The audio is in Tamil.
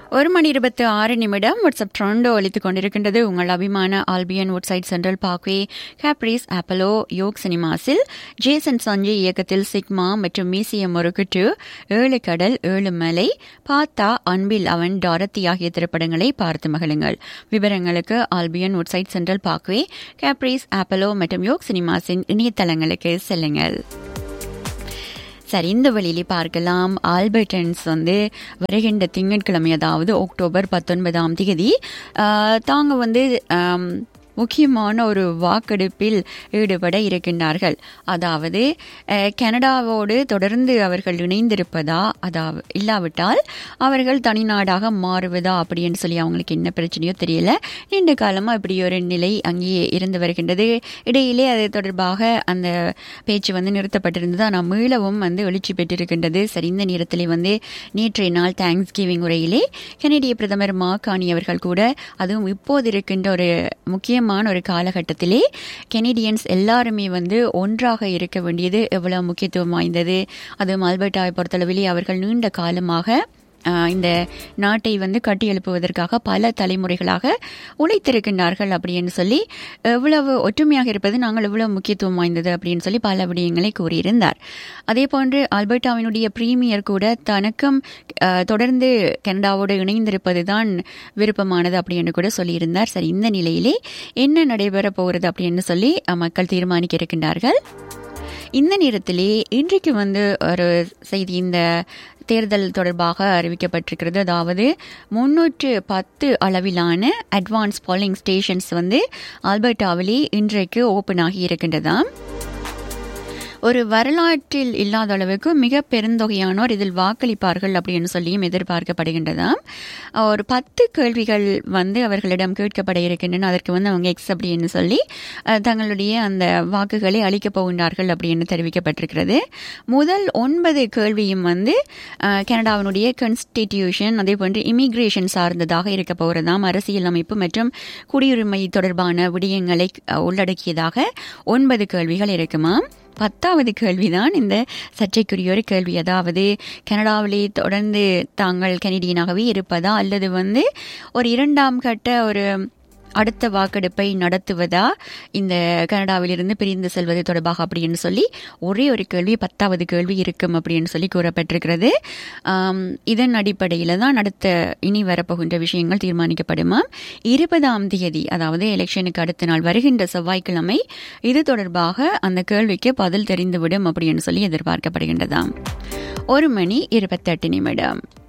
ஒரு மணி இருபத்தி ஆறு நிமிடம் வாட்ஸ்அப் ட்ரெண்டோ ஒலித்துக் கொண்டிருக்கின்றது உங்கள் அபிமான Albion Woodside Central Parkway Capris Apollo யோக் சினிமாஸில் ஜேசன் சஞ்சய் இயக்கத்தில் சிக்மா மற்றும் மீசியம் முறுக்குட்டு ஏழு கடல் ஏழு மலை பாத்தா அன்பில் அவன் டாரத்தி ஆகிய திரைப்படங்களை பார்த்து மகிழுங்கள் விவரங்களுக்கு Albion Woodside Central Parkway Capris Apollo மற்றும் யோக் சினிமாஸின் இணையதளங்களுக்கு செல்லுங்கள் சரி இந்த வழியிலே பார்க்கலாம் ஆல்பர்டன்ஸ் வந்து வருகின்ற திங்கட்கிழமை அதாவது அக்டோபர் பத்தொன்பதாம் தேதி ஆஹ், தாங்க வந்து ஆம், முக்கியமான ஒரு வாக்கெடுப்பில் ஈடுபட இருக்கின்றார்கள் அதாவது அஹ், கனடாவோடு தொடர்ந்து அவர்கள் இணைந்திருப்பதா அதாவது இல்லாவிட்டால் அவர்கள் தனிநாடாக மாறுவதா அப்படின்னு சொல்லி அவங்களுக்கு என்ன பிரச்சனையோ தெரியல நீண்ட காலமாக இப்படி ஒரு நிலை அங்கேயே இருந்து வருகின்றது இடையிலே அது தொடர்பாக அந்த பேச்சு வந்து நிறுத்தப்பட்டிருந்தது ஆனால் மீளவும் வந்து எழுச்சி பெற்றிருக்கின்றது சரி இந்த நேரத்திலே வந்து நேற்றைய நாள் தேங்க்ஸ் கிவிங் உரையிலே கனடிய பிரதமர் மாகாணி அவர்கள் கூட அதுவும் இப்போது இருக்கின்ற ஒரு முக்கியமான ஒரு காலகட்டத்திலே கெனடியன்ஸ் எல்லாருமே வந்து ஒன்றாக இருக்க வேண்டியது எவ்வளவு முக்கியத்துவம் வாய்ந்தது அதுவும் ஆல்பர்டாவை பொறுத்தளவிலே அவர்கள் நீண்ட காலமாக ஆஹ், இந்த நாட்டை வந்து கட்டி எழுப்புவதற்காக பல தலைமுறைகளாக உழைத்திருக்கின்றார்கள் அப்படின்னு சொல்லி எவ்வளவு ஒற்றுமையாக இருப்பது நாங்கள் எவ்வளவு முக்கியத்துவம் வாய்ந்தது அப்படின்னு சொல்லி பல விடயங்களை கூறியிருந்தார் அதே போன்று ஆல்பர்டாவினுடைய பிரீமியர் கூட தனக்கும் ஆஹ், தொடர்ந்து கனடாவோடு இணைந்திருப்பது தான் விருப்பமானது அப்படின்னு கூட சொல்லியிருந்தார் சரி இந்த நிலையிலே என்ன நடைபெற போகிறது அப்படின்னு சொல்லி அஹ், மக்கள் தீர்மானிக்க இருக்கின்றார்கள் இந்த நேரத்திலே இன்றைக்கு வந்து ஒரு செய்தி இந்த தேர்தல் தொடர்பாக அறிவிக்கப்பட்டிருக்கிறது அதாவது முன்னூற்று பத்து அளவிலான அட்வான்ஸ் பாலிங் ஸ்டேஷன்ஸ் வந்து ஆல்பர்டாவிலே இன்றைக்கு ஓப்பன் ஆகி இருக்கின்றதாம் ஒரு வரலாற்றில் இல்லாத அளவுக்கு மிக பெருந்தொகையானோர் இதில் வாக்களிப்பார்கள் அப்படின்னு சொல்லியும் எதிர்பார்க்கப்படுகின்றதாம் ஒரு பத்து கேள்விகள் வந்து அவர்களிடம் கேட்கப்பட இருக்கின்றன அதற்கு வந்து அவங்க எக்ஸ் அப்படின்னு சொல்லி அஹ், தங்களுடைய அந்த வாக்குகளை அளிக்கப் போகின்றார்கள் அப்படின்னு தெரிவிக்கப்பட்டிருக்கிறது முதல் ஒன்பது கேள்வியும் வந்து அஹ், கனடாவினுடைய கான்ஸ்டிடியூஷன் அதே போன்று இமிகிரேஷன் சார்ந்ததாக இருக்க போகிறதாம் அரசியலமைப்பு மற்றும் குடியுரிமை தொடர்பான விடயங்களை அஹ், உள்ளடக்கியதாக ஒன்பது கேள்விகள் இருக்குமாம் பத்தாவது கேள்விதான் இந்த சர்ச்சைக்குரிய ஒரு கேள்வி அதாவது கனடாவிலே தொடர்ந்து தாங்கள் கனடியனாகவே இருப்பதா அல்லது வந்து ஒரு இரண்டாம் கட்ட ஒரு அடுத்த வாக்கெடுப்பை நடத்துவதா இந்த கனடாவிலிருந்து பிரிந்து செல்வது தொடர்பாக அப்படின்னு சொல்லி ஒரே ஒரு கேள்வி பத்தாவது கேள்வி இருக்கும் அப்படின்னு சொல்லி கூறப்பட்டிருக்கிறது ஆம், இதன் அடிப்படையில் தான் அடுத்த இனி வரப்போகின்ற விஷயங்கள் தீர்மானிக்கப்படுமாம் இருபதாம் தேதி அதாவது எலெக்ஷனுக்கு அடுத்த நாள் வருகின்ற செவ்வாய்க்கிழமை இது தொடர்பாக அந்த கேள்விக்கு பதில் தெரிந்துவிடும் அப்படின்னு சொல்லி எதிர்பார்க்கப்படுகின்றதாம் ஒரு மணி இருபத்தெட்டு நிமிடம்